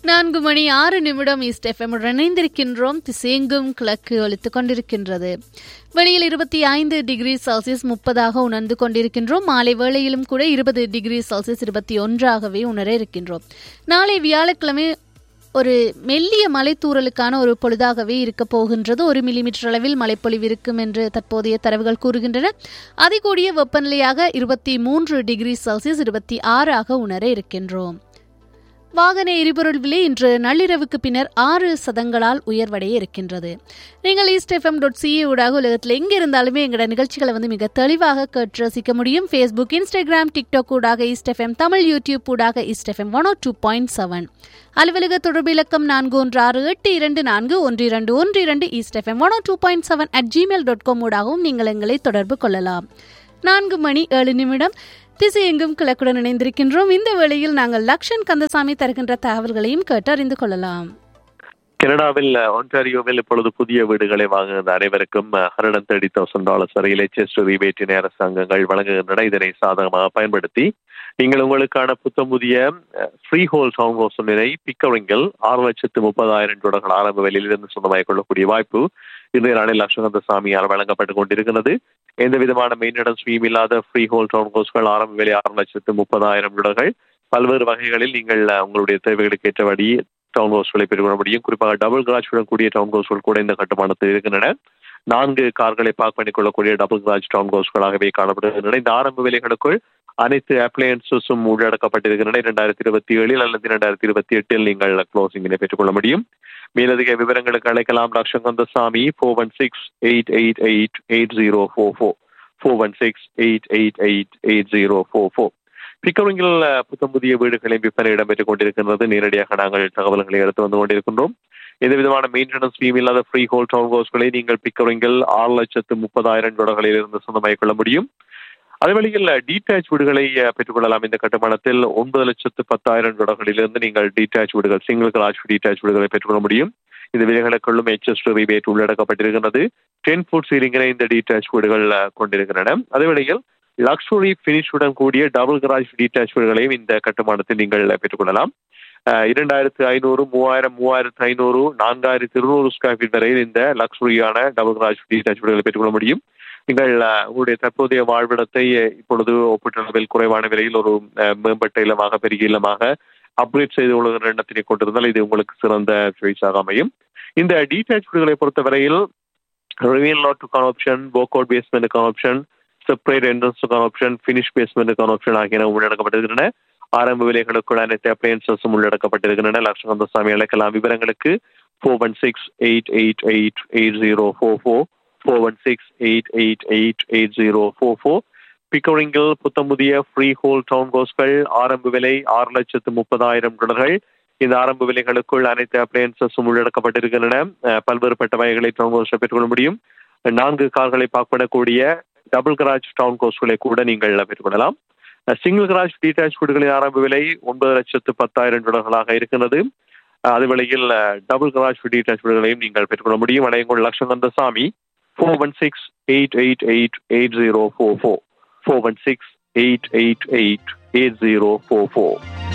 நான்கு மணி ஆறு நிமிடம் ஈஸ்ட் எஃப்எம் இணைந்திருக்கின்றோம் திசையெங்கும் கிழக்கு ஒலித்துக் கொண்டிருக்கின்றது வெளியில் இருபத்தி ஐந்து டிகிரி செல்சியஸ் முப்பதாக உணர்ந்து கொண்டிருக்கின்றோம் மாலை வேளையிலும் கூட இருபது டிகிரி செல்சியஸ் இருபத்தி ஒன்றாகவே உணர இருக்கின்றோம் நாளை வியாழக்கிழமை ஒரு மெல்லிய மலைத்தூறலுக்கான ஒரு பொழுதாகவே இருக்க போகின்றது ஒரு மில்லிமீட்டர் அளவில் மழைப்பொழிவு இருக்கும் என்று தற்போதைய தரவுகள் கூறுகின்றன அதிகூடிய வெப்பநிலையாக இருபத்தி மூன்று டிகிரி செல்சியஸ் இருபத்தி ஆறாக உணர இருக்கின்றோம் வாகன எரிபொருள் விலை இன்று நள்ளிரவுக்கு பின்னர் ஆறு சதங்களால் உயர்வடைய இருக்கின்றது நீங்கள் ஈஸ்ட் எஃப்எம் டாட் சிஏ ஊடாக உலகத்தில் எங்கே இருந்தாலுமே எங்களோட நிகழ்ச்சிகளை வந்து மிக தெளிவாக கேட்டு ரசிக்க முடியும் ஃபேஸ்புக் இன்ஸ்டாகிராம் டிக்டாக் ஊடாக ஈஸ்ட் எஃப்எம் தமிழ் யூடியூப் ஊடாக East FM one two point seven அலுவலக தொடர்பு இலக்கம் நான்கு ஒன்று ஆறு எட்டு இரண்டு நான்கு ஒன்று இரண்டு ஒன்று இரண்டு East FM one two point seven at Gmail dot com ஊடாகவும் நீங்கள் எங்களை தொடர்பு கொள்ளலாம் நான்கு மணி ஏழு நிமிடம் திசை எங்கும் கிழக்குடன் இணைந்திருக்கின்றோம் இந்த வேளையில் நாங்கள் லக்ஷன் கந்தசாமி தருகின்ற தகவல்களையும் கேட்டு அறிந்து கொள்ளலாம் கனடாவில் ஒன்டாரியோவில் இப்பொழுது புதிய வீடுகளை வாங்குகின்ற அனைவருக்கும் hundred and thirty thousand dollars வரையில் எச்எஸ் ரிபேட்டினை அரசாங்கங்கள் வழங்குகின்றன இதனை சாதகமாக பயன்படுத்தி நீங்கள் உங்களுக்கான புத்தம் புதிய ஃப்ரீ ஹோல் டவுன் ஹவுஸ் ஒன்றினை பிக்கரிங்கில் ஆறு லட்சத்து முப்பதாயிரம் டாலர்கள் ஆரம்ப விலையிலிருந்து சொந்தமாகிக் கொள்ளக்கூடிய வாய்ப்பு இன்றைய நாளில் லட்சகந்த சாமியால் வழங்கப்பட்டுக் கொண்டிருக்கிறது எந்த விதமான மெயின்டெனன்ஸ் ஃபீம் இல்லாத ஃப்ரீ ஹோல் டவுன் ஹவுஸ்கள் ஆரம்ப விலை ஆறு லட்சத்து முப்பதாயிரம் டாலர்கள் பல்வேறு வகைகளில் நீங்கள் உங்களுடைய தேவைகளுக்கு ஏற்றபடி டவுன் ஹவுஸ்களை பெற்றுக்கொள்ள முடியும் குறிப்பாக டபுள் கிராஜுடன் கூடிய டவுன் ஹவுஸ்கள் கூட இந்த கட்டுமானத்தில் இருக்கின்றன நான்கு கார்களை பார்க் பண்ணிக்கொள்ளக்கூடிய டபுள் கிராஜ் டவுன் ஹவுஸ்களாகவே காணப்படுகின்றன இந்த ஆரம்ப விலைகளுக்குள் அனைத்து அப்ளையன்சஸும் உள்ளடக்கப்பட்டிருக்கின்றன இரண்டாயிரத்தி இருபத்தி ஏழில் அல்லது இரண்டாயிரத்தி இருபத்தி எட்டில் நீங்கள் க்ளோசிங்கினை பெற்றுக்கொள்ள முடியும் மேலதிக விவரங்களுக்கு அழைக்கலாம் doctor Kandasamy four one six eight eight eight eight zero four four four one six eight eight eight eight zero four four பிக்கரிங்கில் புத்தம் புதிய வீடுகளின் விற்பனை இடம்பெற்றுக் கொண்டிருக்கின்றது நேரடியாக நாங்கள் தகவல்களை எடுத்து வந்து கொண்டிருக்கின்றோம் எந்த விதமான மெயின்டெனன்ஸ் ஃபீம் இல்லாத ஃப்ரீ ஹோல் டவுன் ஹவுஸ்களை நீங்கள் பிக்கரிங்கில் ஆறு லட்சத்து முப்பதாயிரம் டாலர்களில் இருந்து சொந்தமாகிக் கொள்ள முடியும் அதே வழியில் டீடாச் வீடுகளை பெற்றுக்கொள்ளலாம் இந்த கட்டுமானத்தில் ஒன்பது லட்சத்து பத்தாயிரம் டாலர்களிலிருந்து நீங்கள் டீடாச் வீடுகள் சிங்கிள் கிளாஸ் டீடாச் வீடுகளை பெற்றுக்கொள்ள முடியும் இந்த விலைகளுக்குள்ளும் எச்எஸ் ரிபேட் உள்ளடக்கப்பட்டிருக்கிறது டென் ஃபுட் சீலிங்கினை இந்த டீடாச் வீடுகள் கொண்டிருக்கின்றன அதே வேளையில் லக்ஸுரி பினிஷுடன் கூடிய டபுள் கராஜ் டீடாச் வீடுகளையும் இந்த கட்டுமானத்தில் நீங்கள் பெற்றுக்கொள்ளலாம் இரண்டாயிரத்து ஐநூறு மூவாயிரம் மூவாயிரத்து ஐநூறு நான்காயிரத்து இருநூறு ஸ்கொயர் ஃபீட் வரையில் இந்த லக்ஸுரியான டபுள் கராஜ் டீடாச் வீடுகளை பெற்றுக்கொள்ள முடியும் நீங்கள் உங்களுடைய தற்போதைய வாழ்விடத்தை இப்பொழுது ஒப்பீட்டளவில் குறைவான விலையில் ஒரு மேம்பட்ட இல்லமாக பெரிய இல்லமாக அப்கிரேட் செய்து கொள்கிற எண்ணத்தினை கொண்டிருந்தால் இது உங்களுக்கு சிறந்த சாய்ஸாக அமையும் இந்த டீடாச் வீடுகளை பொறுத்தவரையில் ரிவியல் லாட்டுக்கான ஆப்ஷன் போக்கவுட் பேஸ்மெண்ட்டுக்கான ஆப்ஷன் செப்பரேட் என்ட்ரன்ஸுக்கான ஆப்ஷன் ஃபினிஷ் பேஸ்மெண்ட்டுக்கான ஆப்ஷன் ஆகியன உள்ளடக்கப்பட்டிருக்கின்றன ஆரம்ப விலைகளுக்குள் அனைத்து அப்ளையன்சஸும் உள்ளடக்கப்பட்டிருக்கின்றன லட்சகந்தசாமி அழைக்கலாம் விவரங்களுக்கு four one six eight eight eight eight zero four four four one six eight eight eight eight zero four four பிக்கரிங்கில் புத்தமுதிய ஃப்ரீ ஹோல் டவுன் ஹவுஸ்கள் ஆரம்ப விலை ஆறு லட்சத்து முப்பதாயிரம் டாலர்கள் இந்த ஆரம்ப விலைகளுக்குள் அனைத்து அப்ளையன்சஸும் உள்ளடக்கப்பட்டிருக்கின்றன பல்வேறுபட்ட வகைகளை டவுன் ஹவுஸை பெற்றுக்கொள்ள முடியும் நான்கு கார்களை பார்க் பண்ணக்கூடிய டபுள் கராஜ் டவுன் ஹவுஸ்களை கூட நீங்கள் பெற்றுக்கொள்ளலாம் சிங்கிள் கராஜ் டீடாச் வீடுகளின் ஆரம்ப விலை ஒன்பது லட்சத்து பத்தாயிரம் டாலர்களாக இருக்கிறது அதே வேளையில் டபுள் கராஜ் டீடாச் வீடுகளையும் நீங்கள் பெற்றுக்கொள்ள முடியும் அடையங்குள் லட்சகந்தசாமி four one six eight eight eight eight zero four four four one six eight eight eight eight zero four four